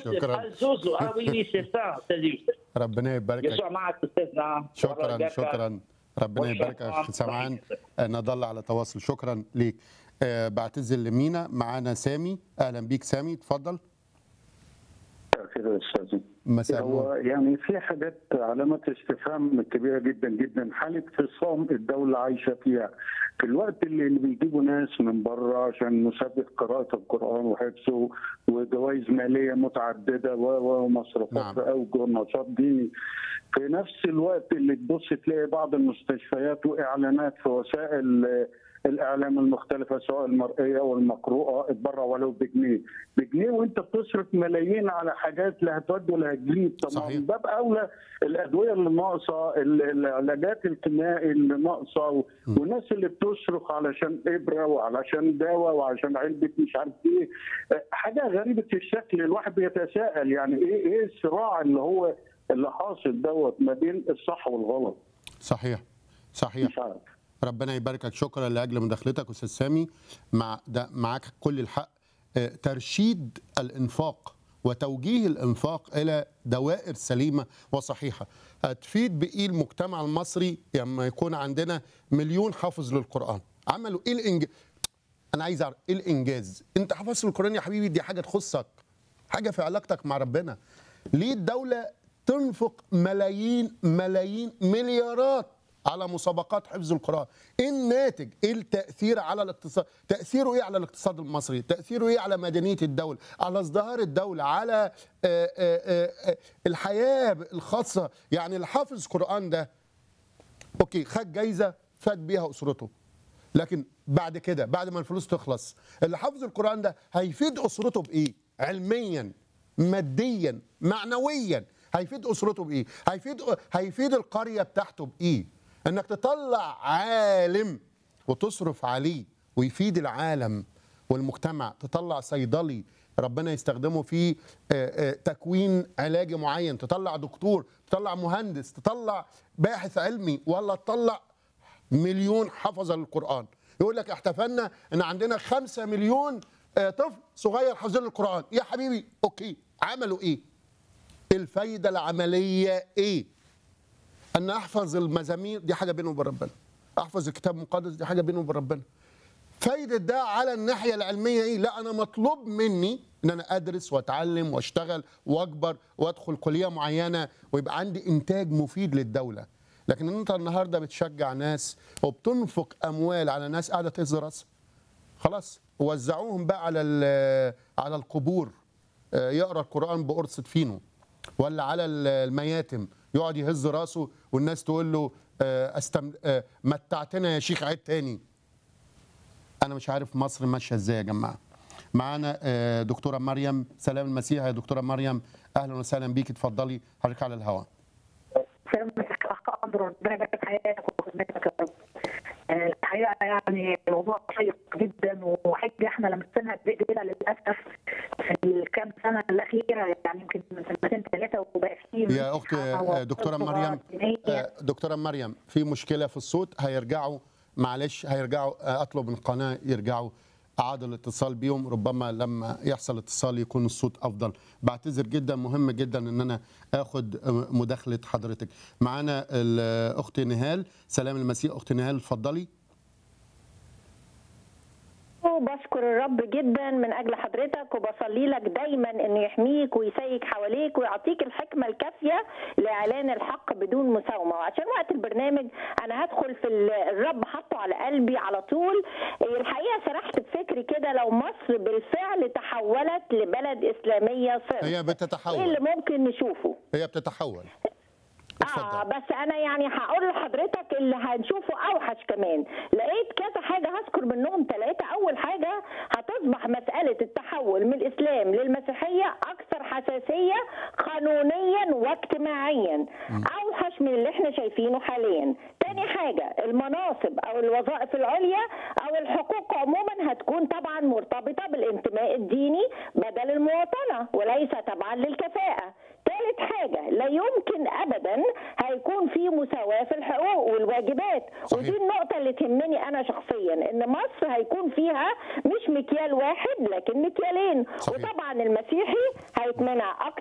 Youssef, شكراً. Al Zouzou. Ah oui, oui, c'est ça, c'est Youssef. ربنا يباركك يسوع معك استاذنا شكرا وبركاته. شكرا ربنا والشكر يبارك يا عام اخ سمعان صحيح. آه، نضل على تواصل شكرا ليك آه، بعتذر لمينا معانا سامي اهلا بيك سامي اتفضل كده يا استاذي مساء هو النور يعني في حاجات علامات استفهام كبيره جدا جدا حاله فصام الدوله عايشه فيها في الوقت اللي, اللي بيجيبوا ناس من بره عشان مسابقه قراءه القران وحفظه وجوائز ماليه متعدده و- و- ومصروفات نعم. في اوجه نشاط ديني في نفس الوقت اللي تبص تلاقي بعض المستشفيات واعلانات في وسائل آه، الاعلام المختلفه سواء المرئيه او المقروءه اتبرع ولو بجنيه بجنيه وانت بتصرف ملايين على حاجات لا هتودي ولا هتجيب طب ما صحيح. من باب اولى الادويه اللي ناقصه ال- العلاجات الكيميائي اللي ناقصه و- والناس اللي بتصرخ علشان ابره وعلشان دواء وعشان علبه مش عارف ايه آه، حاجه غريبه الشكل الواحد بيتساءل يعني ايه ايه الصراع اللي هو اللي حاصل دوت ما بين الصح والغلط صحيح صحيح مش عارف ربنا يباركك شكرا لاجل مداخلتك استاذ سامي مع ده معاك كل الحق آه، ترشيد الانفاق وتوجيه الانفاق الى دوائر سليمه وصحيحه هتفيد بايه المجتمع المصري لما يكون عندنا مليون حافظ للقران عملوا ايه الانجاز انا عايز اعرف ايه الانجاز انت حافظ القران يا حبيبي دي حاجه تخصك حاجه في علاقتك مع ربنا ليه الدوله تنفق ملايين ملايين مليارات على مسابقات حفظ القرآن ايه الناتج ايه التأثير على الاقتصاد تأثيره ايه على الاقتصاد المصري تأثيره ايه على مدنية الدولة على ازدهار الدولة على آه، آه، آه، الحياة الخاصة يعني اللي حافظ قرآن ده اوكي خد جايزة فاد بيها أسرته لكن بعد كده بعد ما الفلوس تخلص اللي حافظ القرآن ده هيفيد أسرته بإيه؟ علميا ماديا معنويا هيفيد أسرته بإيه؟ هيفيد هيفيد القرية بتاعته بإيه؟ إنك تطلع عالم وتصرف عليه ويفيد العالم والمجتمع تطلع صيدلي ربنا يستخدمه في آه، آه، تكوين علاجي معين تطلع دكتور تطلع مهندس تطلع باحث علمي ولا تطلع مليون حفظ القرآن يقول لك احتفلنا ان عندنا خمسة مليون آه، طفل صغير حافظين القرآن يا حبيبي اوكي عملوا ايه الفايدة العملية ايه ان احفظ المزامير دي حاجة بينه وبين ربنا احفظ الكتاب المقدس دي حاجة بينه وبين ربنا فايدة ده على الناحية العلمية ايه لا انا مطلوب مني ان انا ادرس واتعلم واشتغل واكبر وادخل كلية معينة ويبقى عندي انتاج مفيد للدولة لكن انت النهارده بتشجع ناس وبتنفق اموال على ناس قاعده تهز راسها خلاص وزعوهم بقى على ال- على القبور آه، يقرا القران بقرصه فينو ولا على ال- المياتم يقعد يهز راسه والناس تقول له آه، أستم... آه، متعتنا يا شيخ عيد تاني انا مش عارف مصر ماشيه ازاي يا جماعه معانا آه، دكتوره مريم سلام المسيح يا دكتوره مريم اهلا وسهلا بيك اتفضلي حضرتك على الهواء سلامتك اخ اندرو ربنا يبارك في حياتك وخدمتك يا رب. آه، الحقيقه يعني الموضوع شيق جدا وحاجه احنا لمسناها بايدينا للاسف في الكام سنه الاخيره يعني يمكن من سنتين ثلاثه وبقى في يا اخت آه، دكتوره مريم آه، دكتوره مريم في مشكله في الصوت هيرجعوا معلش هيرجعوا آه، اطلب من القناه يرجعوا اعادوا الاتصال بيهم ربما لما يحصل اتصال يكون الصوت افضل بعتذر جدا مهم جدا ان انا اخد آه، مداخله حضرتك معانا الاخت نهال سلام المسيح اخت نهال اتفضلي وبشكر الرب جدا من اجل حضرتك وبصلي لك دايما انه يحميك ويسيك حواليك ويعطيك الحكمه الكافيه لاعلان الحق بدون مساومه وعشان وقت البرنامج انا هدخل في ال- الرب حطه على قلبي على طول الحقيقه سرحت بفكري كده لو مصر بالفعل تحولت لبلد اسلاميه صرف هي ايه بتتحول اللي ممكن نشوفه هي بتتحول اه اتفضل بس انا يعني هقول لحضرتك اللي هنشوفه اوحش كمان لقيت كذا حاجه هذكر منهم ثلاثه اول حاجه هتصبح مساله التحول من الاسلام للمسيحيه اكثر حساسيه قانونيا واجتماعيا اوحش من اللي احنا شايفينه حاليا تاني حاجة المناصب أو الوظائف العليا أو الحقوق عموما هتكون طبعا مرتبطة بالانتماء الديني بدل المواطنة وليس تبعا للكفاءة ثالث حاجة لا يمكن أبدا هيكون في مساواة في الحقوق والواجبات صحيح. ودي النقطة اللي تهمني أنا شخصيا إن مصر هيكون فيها مش مكيال واحد لكن مكيالين صحيح. وطبعا المسيحي هيتمنع أكتر